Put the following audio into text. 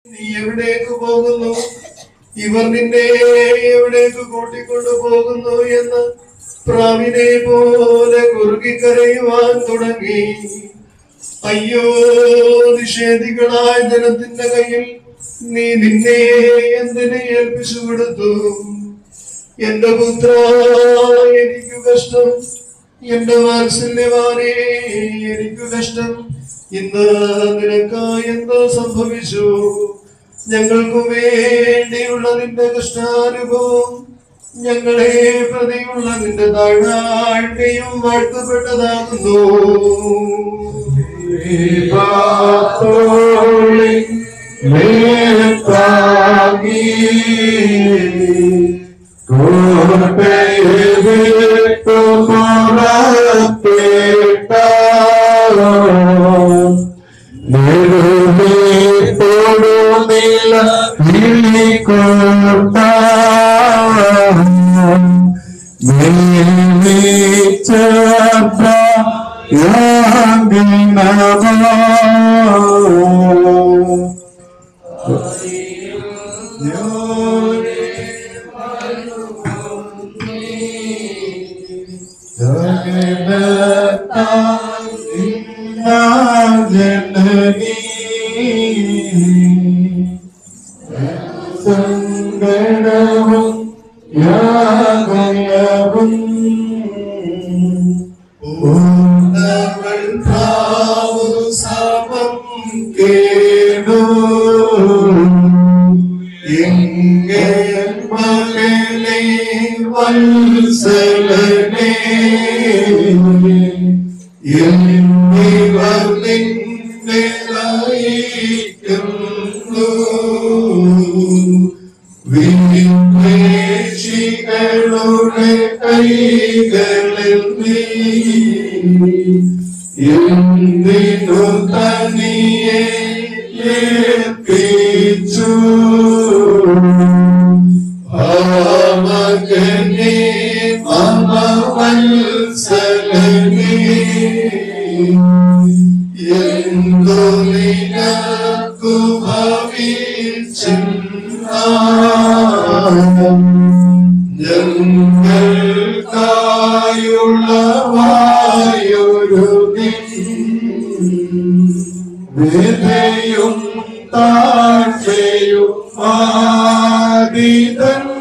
നീ എവിടേക്ക് പോകുന്നു ഇവർ നിന്നെ എവിടേക്ക് കൂട്ടിക്കൊണ്ടു പോകുന്നു എന്ന് പ്രാവിനെ പോലെ കുറുകിക്കരയുവാൻ തുടങ്ങി അയ്യോ നിഷേധികളായ ജനത്തിന്റെ കയ്യിൽ നീ നിന്നെ എന്തിനെ ഏൽപ്പിച്ചു കൊടുത്തു എന്റെ പുത്ര എനിക്ക് കഷ്ടം എന്റെ വാത്സല്യവാനേ എനിക്ക് കഷ്ടം ഇന്ന് നിനക്കായി എന്തോ സംഭവിച്ചു ഞങ്ങൾക്ക് വേണ്ടിയുള്ള നിന്റെ കഷ്ടാനുഭവം ഞങ്ങളെ പ്രതിയുള്ള നിന്റെ താഴ്വാഴ്കയും വാഴ്ത്തപ്പെട്ടതാകുന്നു സങ്കടവും യാഗയവും പൂർണ്ണവൾ പ്രാവു സമം കേടു എങ്കൽ മകളെ വത്സലനെ എന്നിവർ നിന്നെ നയിക്കുന്നു വിനിമേഷികളുടെ കൈകളിൽ നീ എന്തിനു തനിയെ ഏൽപ്പിച്ചു ഭാവകനെ മമ വത്സലനെ എന്തു നിനക്കു ഭവിച്ചെന്നാലും ഞങ്ങൾക്കായുള്ള വായൊരു വിധയും താഴ്ചയും ആദിതൻ